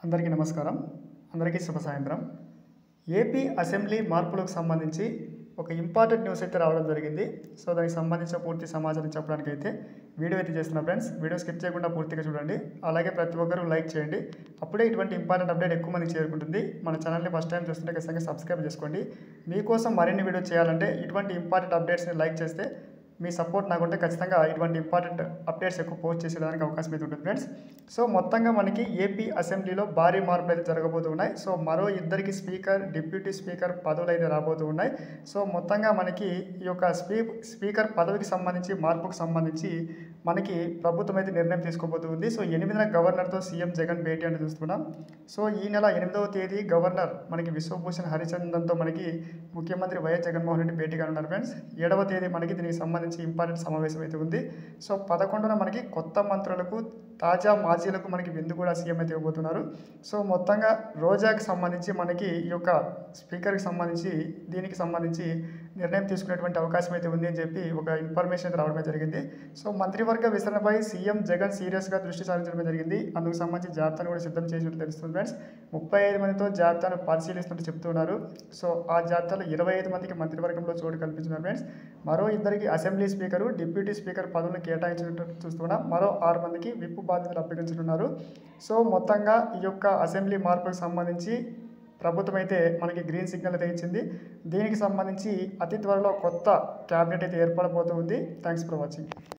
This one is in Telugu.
అందరికీ నమస్కారం అందరికీ శుభ సాయంత్రం ఏపీ అసెంబ్లీ మార్పులకు సంబంధించి ఒక ఇంపార్టెంట్ న్యూస్ అయితే రావడం జరిగింది సో దానికి సంబంధించిన పూర్తి సమాచారం చెప్పడానికి అయితే వీడియో అయితే చేస్తున్నా ఫ్రెండ్స్ వీడియో స్కిప్ చేయకుండా పూర్తిగా చూడండి అలాగే ప్రతి ఒక్కరూ లైక్ చేయండి అప్పుడే ఇటువంటి ఇంపార్టెంట్ అప్డేట్ ఎక్కువ మంది చేరుకుంటుంది మన ఛానల్ని ఫస్ట్ టైం చూస్తుంటే ఖచ్చితంగా సబ్స్క్రైబ్ చేసుకోండి మీకోసం మరిన్ని వీడియో చేయాలంటే ఇటువంటి ఇంపార్టెంట్ అప్డేట్స్ని లైక్ చేస్తే మీ సపోర్ట్ నాకుంటే ఖచ్చితంగా ఇటువంటి ఇంపార్టెంట్ అప్డేట్స్ ఎక్కువ పోస్ట్ చేసేదానికి అవకాశం అయితే ఉంటుంది ఫ్రెండ్స్ సో మొత్తంగా మనకి ఏపీ అసెంబ్లీలో భారీ మార్పులు అయితే జరగబోతున్నాయి సో మరో ఇద్దరికి స్పీకర్ డిప్యూటీ స్పీకర్ పదవులు అయితే రాబోతూ ఉన్నాయి సో మొత్తంగా మనకి ఈ యొక్క స్పీ స్పీకర్ పదవికి సంబంధించి మార్పుకు సంబంధించి మనకి ప్రభుత్వం అయితే నిర్ణయం తీసుకోబోతుంది సో ఎనిమిదిన గవర్నర్తో సీఎం జగన్ భేటీ అని చూస్తున్నాం సో ఈ నెల ఎనిమిదవ తేదీ గవర్నర్ మనకి విశ్వభూషణ్ హరిచందన్తో మనకి ముఖ్యమంత్రి వైఎస్ జగన్మోహన్ రెడ్డి భేటీ కానున్నారు ఫ్రెండ్స్ ఏడవ తేదీ మనకి దీనికి సంబంధించి ఇంపార్టెంట్ సమావేశం అయితే ఉంది సో పదకొండున మనకి కొత్త మంత్రులకు తాజా మాజీలకు మనకి విందు కూడా సీఎం అయితే ఇవ్వబోతున్నారు సో మొత్తంగా రోజాకి సంబంధించి మనకి ఈ యొక్క స్పీకర్కి సంబంధించి దీనికి సంబంధించి నిర్ణయం తీసుకునేటువంటి అవకాశం అయితే ఉంది అని చెప్పి ఒక ఇన్ఫర్మేషన్ అయితే రావడమే జరిగింది సో మంత్రివర్గ విస్తరణపై సీఎం జగన్ సీరియస్గా దృష్టి సారించడం జరిగింది అందుకు సంబంధించి జాబితాను కూడా సిద్ధం చేసినట్టు తెలుస్తుంది ఫ్రెండ్స్ ముప్పై ఐదు మందితో జాబితాను పరిశీలిస్తున్నట్టు చెప్తున్నారు సో ఆ జాబితాలో ఇరవై ఐదు మందికి మంత్రివర్గంలో చోటు కల్పించినారు ఫ్రెండ్స్ మరో ఇద్దరికి అసెంబ్లీ స్పీకరు డిప్యూటీ స్పీకర్ పదవులను కేటాయించినట్టు చూస్తున్నాం మరో ఆరు మందికి విప్పు బాధ్యతలు అప్పగించనున్నారు సో మొత్తంగా ఈ యొక్క అసెంబ్లీ మార్పులకు సంబంధించి ప్రభుత్వం అయితే మనకి గ్రీన్ సిగ్నల్ అయితే ఇచ్చింది దీనికి సంబంధించి అతి త్వరలో కొత్త క్యాబినెట్ అయితే ఏర్పడబోతుంది థ్యాంక్స్ ఫర్ వాచింగ్